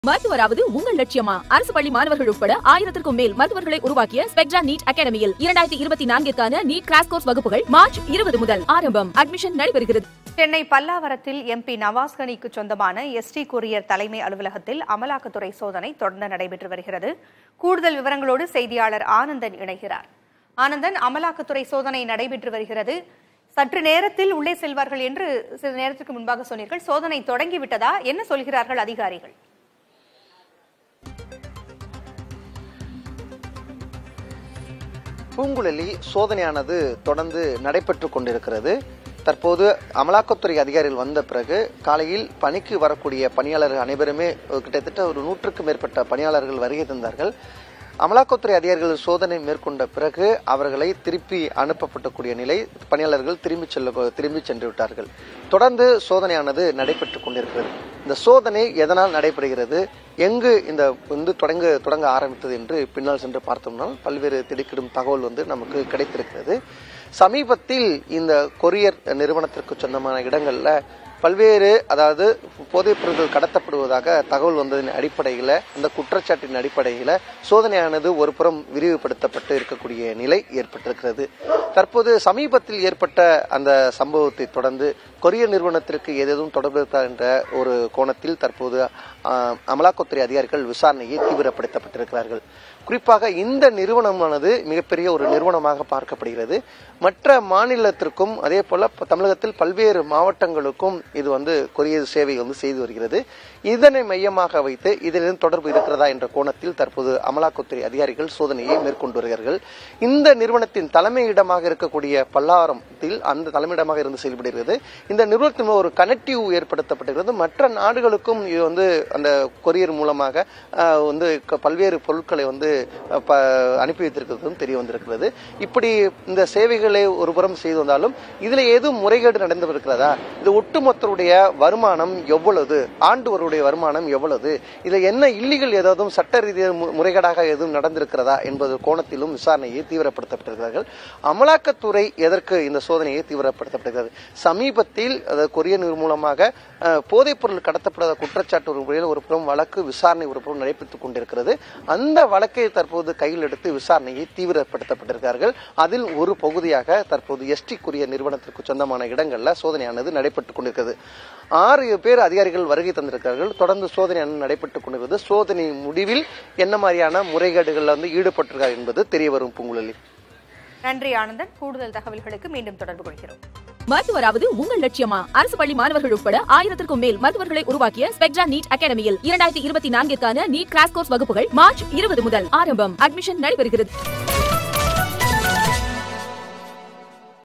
மருத்துவராவது உங்கள் லட்சியமா அரசு பள்ளி மாணவர்கள் உட்பட ஆயிரத்திற்கும் மேல் மருத்துவர்களை உருவாக்கிய ஸ்பெக்ட்ரா நீட் அகாடமியில் இரண்டாயிரத்தி இருபத்தி நான்கிற்கான நீட் கிராஸ் கோர்ஸ் வகுப்புகள் மார்ச் இருபது முதல் ஆரம்பம் அட்மிஷன் நடைபெறுகிறது சென்னை பல்லாவரத்தில் எம்பி நவாஸ் கனிக்கு சொந்தமான எஸ்டி கொரியர் தலைமை அலுவலகத்தில் அமலாக்கத்துறை சோதனை தொடர்ந்து நடைபெற்று வருகிறது கூடுதல் விவரங்களோடு செய்தியாளர் ஆனந்தன் இணைகிறார் ஆனந்தன் அமலாக்கத்துறை சோதனை நடைபெற்று வருகிறது சற்று நேரத்தில் உள்ளே செல்வார்கள் என்று சில நேரத்திற்கு முன்பாக சொன்னீர்கள் சோதனை தொடங்கிவிட்டதா என்ன சொல்கிறார்கள் அதிகாரிகள் பூங்குழலி சோதனையானது தொடர்ந்து நடைபெற்று கொண்டிருக்கிறது தற்போது அமலாக்கத்துறை அதிகாரிகள் வந்த பிறகு காலையில் பணிக்கு வரக்கூடிய பணியாளர்கள் அனைவருமே கிட்டத்தட்ட ஒரு நூற்றுக்கும் மேற்பட்ட பணியாளர்கள் வருகை தந்தார்கள் அமலாக்கத்துறை அதிகாரிகள் சோதனை மேற்கொண்ட பிறகு அவர்களை திருப்பி அனுப்பப்பட்டக்கூடிய நிலை பணியாளர்கள் திரும்பி செல்ல திரும்பி சென்று விட்டார்கள் தொடர்ந்து சோதனையானது நடைபெற்றுக் கொண்டிருக்கிறது இந்த சோதனை எதனால் நடைபெறுகிறது எங்கு இந்த வந்து தொடங்க தொடங்க ஆரம்பித்தது என்று பின்னால் சென்று பார்த்தோம்னால் பல்வேறு திடுக்கிடும் தகவல் வந்து நமக்கு கிடைத்திருக்கிறது சமீபத்தில் இந்த கொரியர் நிறுவனத்திற்கு சொந்தமான இடங்கள்ல பல்வேறு அதாவது போதைப் பொருட்கள் கடத்தப்படுவதாக தகவல் வந்ததின் அடிப்படையில் அந்த குற்றச்சாட்டின் அடிப்படையில் சோதனையானது ஒரு புறம் விரிவுபடுத்தப்பட்டு இருக்கக்கூடிய நிலை ஏற்பட்டிருக்கிறது தற்போது சமீபத்தில் ஏற்பட்ட அந்த சம்பவத்தை தொடர்ந்து கொரியர் நிறுவனத்திற்கு ஏதேதும் தொடர்பு இருக்கா என்ற ஒரு கோணத்தில் தற்போது ஆஹ், அமலாக்கத்துறை அதிகாரிகள் விசாரணையை தீவிரப்படுத்தப்பட்டிருக்கிறார்கள் குறிப்பாக இந்த நிறுவனமானது மிகப்பெரிய ஒரு நிறுவனமாக பார்க்கப்படுகிறது மற்ற மாநிலத்திற்கும் அதே போல ப- தமிழகத்தில் பல்வேறு மாவட்டங்களுக்கும் இது வந்து கொரியர் சேவை வந்து செய்து வருகிறது இதனை மையமாக வைத்து இதிலிருந்து தொடர்பு இருக்கிறதா என்ற கோணத்தில் தற்போது அமலாக்கத்துறை அதிகாரிகள் சோதனையை மேற்கொண்டு வருகிறார்கள் இந்த நிறுவனத்தின் தலைமையிடமாக இருக்கக்கூடிய பல்லாவரத்தில் அந்த தலைமையிடமாக இருந்து செயல்படுகிறது இந்த நிறுவனத்தின் மூலம் ஒரு கனெக்டிவ் ஏற்படுத்தப்பட்டிருக்கிறது மற்ற நாடுகளுக்கும் இது வந்து அந்த கொரியர் மூலமாக ஆஹ், வந்து க- பல்வேறு பொருட்களை வந்து அஹ், ப- அனுப்பி வைத்திருக்கிறதும் தெரிய வந்திருக்கிறது இப்படி இந்த சேவைகளை ஒரு புறம் செய்து வந்தாலும் இதுல ஏதும் முறைகேடு நடந்திருக்கிறதா இது ஒட்டுமொத்தருடைய வருமானம் எவ்வளவு ஆண்டு ஒருவருடைய வருமானம் எவ்வளவு இதுல என்ன இல்லீகல் ஏதாவது சட்ட ரீதியாக மு- முறைகேடாக எதுவும் நடந்திருக்கிறதா என்பது கோணத்திலும் விசாரணையை தீவிரப்படுத்தப்பட்டிருக்கிறார்கள் அமலாக்கத்துறை எதற்கு இந்த சோதனையை தீவிரப்படுத்தப்படுகிறது சமீபத்தில் அதாவது கொரியர் நிறுவனம் மூலமாக அஹ், போதைப் பொருள் கடத்தப்படாத குற்றச்சாட்டு ஒரு முறையில் ஒரு புறம் வழக்கு விசாரணை ஒரு புறம் நடைபெற்றுக் கொண்டிருக்கிறது அந்த வழக்கை தற்போது கையில் எடுத்து விசாரணையை தீவிரப்படுத்தப்பட்டிருக்கிறார்கள் அதில் ஒரு பகுதியாக தற்போது எஸ்டி கொரியர் நிறுவனத்திற்கு சொந்தமான இடங்கள்ல சோதனையானது நடைபெற்றுக் கொண்டிருக்கிறது ஆறு பேர் அதிகாரிகள் வருகை தந்திருக்கிறார்கள் தொடர்ந்து சோதனையானது நடைபெற்றுக் கொண்டிருக்கிறது சோதனை முடிவில் என்ன மாதிரியான முறைகேடுகள்ல வந்து ஈடுபட்டிருக்கார் என்பது தெரிய வரும் பூங்குழலி நன்றி ஆனந்தன் கூடுதல் தகவல்களுக்கு மீண்டும் தொடர்பு கொள்கிறோம் மருத்துவராவது உங்கள் லட்சியமா அரசு பள்ளி மாணவர்கள் உட்பட ஆயிரத்திற்கும் மேல் மருத்துவர்களை உருவாக்கிய ஸ்பெக்ட்ரா நீட் அகாடமியில் இரண்டாயிரத்தி இருபத்தி நான்கிற்கான நீட் கிராஸ் கோர்ஸ் வகுப்புகள் மார்ச் இருபது முதல் ஆரம்பம் அட்மிஷன் நடைபெறுகிறது